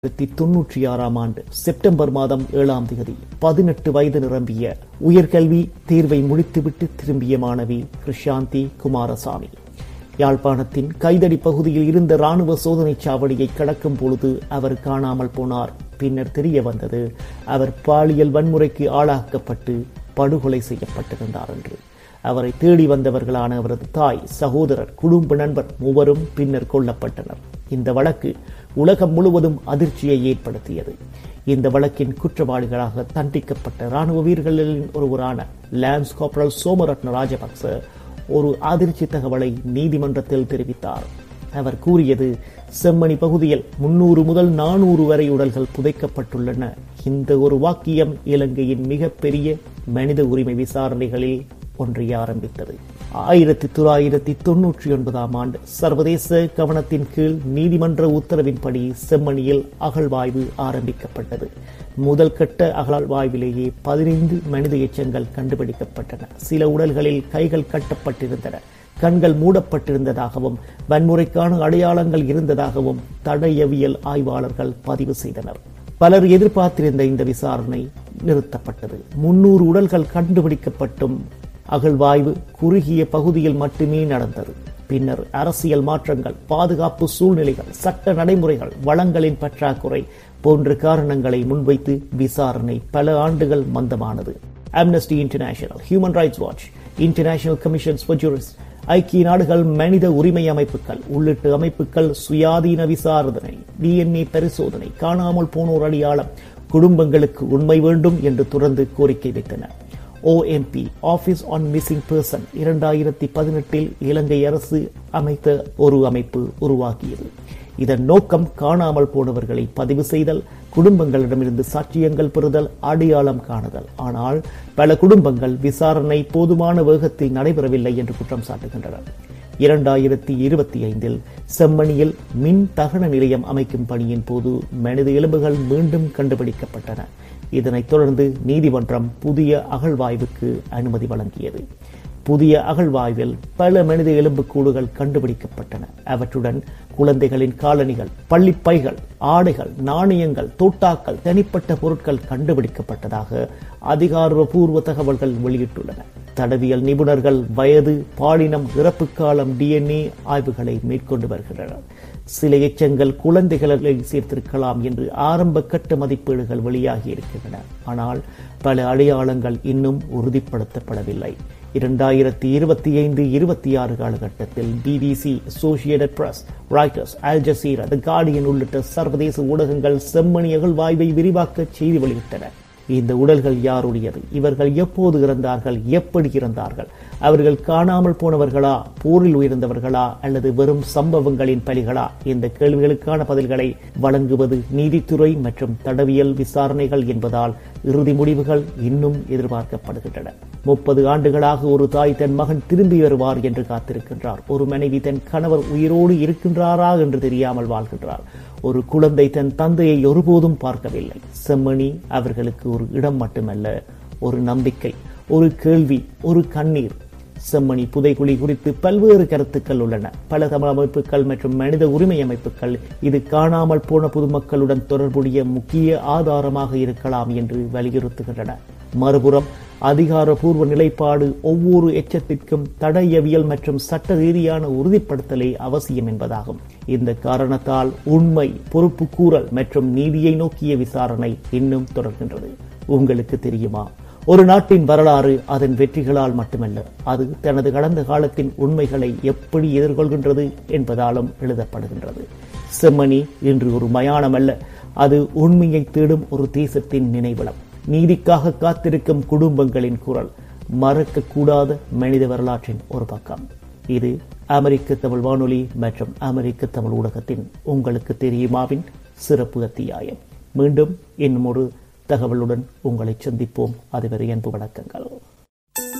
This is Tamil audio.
ஆயிரத்தி தொன்னூற்றி ஆறாம் ஆண்டு செப்டம்பர் மாதம் ஏழாம் தேதி பதினெட்டு வயது நிரம்பிய உயர்கல்வி தேர்வை முடித்துவிட்டு திரும்பிய மாணவி கிருஷாந்தி குமாரசாமி யாழ்ப்பாணத்தின் கைதடி பகுதியில் இருந்த ராணுவ சோதனைச் சாவடியை கடக்கும் பொழுது அவர் காணாமல் போனார் பின்னர் தெரிய வந்தது அவர் பாலியல் வன்முறைக்கு ஆளாக்கப்பட்டு படுகொலை செய்யப்பட்டிருந்தார் என்று அவரை தேடி வந்தவர்களான அவரது தாய் சகோதரர் குடும்ப நண்பர் மூவரும் பின்னர் கொல்லப்பட்டனர் இந்த வழக்கு உலகம் முழுவதும் அதிர்ச்சியை ஏற்படுத்தியது இந்த வழக்கின் குற்றவாளிகளாக தண்டிக்கப்பட்ட ராணுவ வீரர்களின் ஒருவரான லான்ஸ் காப்ரல் சோமரத்ன ராஜபக்ச ஒரு அதிர்ச்சி தகவலை நீதிமன்றத்தில் தெரிவித்தார் அவர் கூறியது செம்மணி பகுதியில் முன்னூறு முதல் நானூறு வரை உடல்கள் புதைக்கப்பட்டுள்ளன இந்த ஒரு வாக்கியம் இலங்கையின் மிகப்பெரிய மனித உரிமை விசாரணைகளில் ஒன்றிய ஆரம்பித்தது ஆயிரத்தி தொள்ளாயிரத்தி தொன்னூற்றி ஒன்பதாம் ஆண்டு சர்வதேச கவனத்தின் கீழ் நீதிமன்ற உத்தரவின்படி செம்மணியில் அகழ்வாய்வு ஆரம்பிக்கப்பட்டது முதல் கட்ட அகழ்வாய்விலேயே பதினைந்து மனித எச்சங்கள் கண்டுபிடிக்கப்பட்டன சில உடல்களில் கைகள் கட்டப்பட்டிருந்தன கண்கள் மூடப்பட்டிருந்ததாகவும் வன்முறைக்கான அடையாளங்கள் இருந்ததாகவும் தடயவியல் ஆய்வாளர்கள் பதிவு செய்தனர் பலர் எதிர்பார்த்திருந்த இந்த விசாரணை நிறுத்தப்பட்டது முன்னூறு உடல்கள் கண்டுபிடிக்கப்பட்டும் அகழ்வாய்வு குறுகிய பகுதியில் மட்டுமே நடந்தது பின்னர் அரசியல் மாற்றங்கள் பாதுகாப்பு சூழ்நிலைகள் சட்ட நடைமுறைகள் வளங்களின் பற்றாக்குறை போன்ற காரணங்களை முன்வைத்து விசாரணை பல ஆண்டுகள் மந்தமானது Amnesty International Human Rights Watch International Commissions for Jurist ஐக்கிய நாடுகள் மனித உரிமை அமைப்புகள் உள்ளிட்ட அமைப்புகள் சுயாதீன விசாரணை டிஎன்ஏ பரிசோதனை காணாமல் போனோர் அடையாளம் குடும்பங்களுக்கு உண்மை வேண்டும் என்று தொடர்ந்து கோரிக்கை வைத்தன OMP office on missing person இரண்டாயிரத்தி பதினெட்டில் இலங்கை அரசு அமைத்த ஒரு அமைப்பு உருவாக்கியது இதன் நோக்கம் காணாமல் போனவர்களை பதிவு செய்தல் குடும்பங்களிடமிருந்து சாட்சியங்கள் பெறுதல் அடையாளம் காணுதல் ஆனால் பல குடும்பங்கள் விசாரணை போதுமான வேகத்தில் நடைபெறவில்லை என்று குற்றம் சாட்டுகின்றனர் இரண்டாயிரத்தி இருபத்தி ஐந்தில் செம்மணியில் மின் தகன நிலையம் அமைக்கும் பணியின் போது மனித எலும்புகள் மீண்டும் கண்டுபிடிக்கப்பட்டன இதனைத் தொடர்ந்து நீதிமன்றம் புதிய அகழ்வாய்வுக்கு அனுமதி வழங்கியது புதிய அகழ்வாய்வில் பல மனித எலும்புக்கூடுகள் கண்டுபிடிக்கப்பட்டன அவற்றுடன் குழந்தைகளின் காலணிகள் பள்ளிப்பைகள் ஆடைகள் நாணயங்கள் தோட்டாக்கள் தனிப்பட்ட பொருட்கள் கண்டுபிடிக்கப்பட்டதாக அதிகாரப்பூர்வ தகவல்கள் வெளியிட்டுள்ளன தடவியல் நிபுணர்கள் வயது பாலினம் இறப்பு காலம் டிஎன்ஏ ஆய்வுகளை மேற்கொண்டு வருகின்றனர் சில எச்சங்கள் குழந்தைகளை சேர்த்திருக்கலாம் என்று ஆரம்ப கட்ட மதிப்பீடுகள் வெளியாகி இருக்கின்றன ஆனால் பல அடையாளங்கள் இன்னும் உறுதிப்படுத்தப்படவில்லை இரண்டாயிரத்தி இருபத்தி ஐந்து இருபத்தி ஆறு காலகட்டத்தில் BBC Associated Press Reuters Al Jazeera the Guardian உள்ளிட்ட சர்வதேச ஊடகங்கள் செம்மணி அகழ்வாய்வை விரிவாக்க செய்தி வெளியிட்டன இந்த உடல்கள் யாருடையது இவர்கள் எப்போது இறந்தார்கள் எப்படி இறந்தார்கள் அவர்கள் காணாமல் போனவர்களா போரில் உயர்ந்தவர்களா அல்லது வெறும் சம்பவங்களின் பலிகளா இந்த கேள்விகளுக்கான பதில்களை வழங்குவது நீதித்துறை மற்றும் தடவியல் விசாரணைகள் என்பதால் இறுதி முடிவுகள் இன்னும் எதிர்பார்க்கப்படுகின்றன முப்பது ஆண்டுகளாக ஒரு தாய் தன் மகன் திரும்பி வருவார் என்று காத்திருக்கின்றார் ஒரு மனைவி தன் கணவர் உயிரோடு இருக்கின்றாரா என்று தெரியாமல் வாழ்கின்றார் ஒரு குழந்தை தன் தந்தையை ஒருபோதும் பார்க்கவில்லை செம்மணி அவர்களுக்கு ஒரு இடம் மட்டுமல்ல ஒரு நம்பிக்கை ஒரு கேள்வி ஒரு கண்ணீர் செம்மணி புதைகுழி குறித்து பல்வேறு கருத்துக்கள் உள்ளன பல தமிழ் அமைப்புகள் மற்றும் மனித உரிமை அமைப்புகள் இது காணாமல் போன பொதுமக்களுடன் தொடர்புடைய முக்கிய ஆதாரமாக இருக்கலாம் என்று வலியுறுத்துகின்றன மறுபுறம் அதிகாரப்பூர்வ நிலைப்பாடு ஒவ்வொரு எச்சத்திற்கும் தடயவியல் மற்றும் சட்ட ரீதியான உறுதிப்படுத்தலே அவசியம் என்பதாகும் இந்த காரணத்தால் உண்மை பொறுப்பு கூறல் மற்றும் நீதியை நோக்கிய விசாரணை இன்னும் தொடர்கின்றது உங்களுக்கு தெரியுமா ஒரு நாட்டின் வரலாறு அதன் வெற்றிகளால் மட்டுமல்ல அது தனது கடந்த காலத்தின் உண்மைகளை எப்படி எதிர்கொள்கின்றது என்பதாலும் எழுதப்படுகின்றது செம்மணி இன்று ஒரு மயானம் அல்ல அது உண்மையை தேடும் ஒரு தேசத்தின் நினைவிடம் நீதிக்காக காத்திருக்கும் குடும்பங்களின் குரல் மறக்க கூடாத மனித வரலாற்றின் ஒரு பக்கம் இது அமெரிக்க தமிழ் வானொலி மற்றும் அமெரிக்க தமிழ் ஊடகத்தின் உங்களுக்கு தெரியுமாவின் சிறப்பு அத்தியாயம் மீண்டும் இன்னும் ஒரு தகவலுடன் உங்களை சந்திப்போம் அதுவரை அன்பு வணக்கங்கள்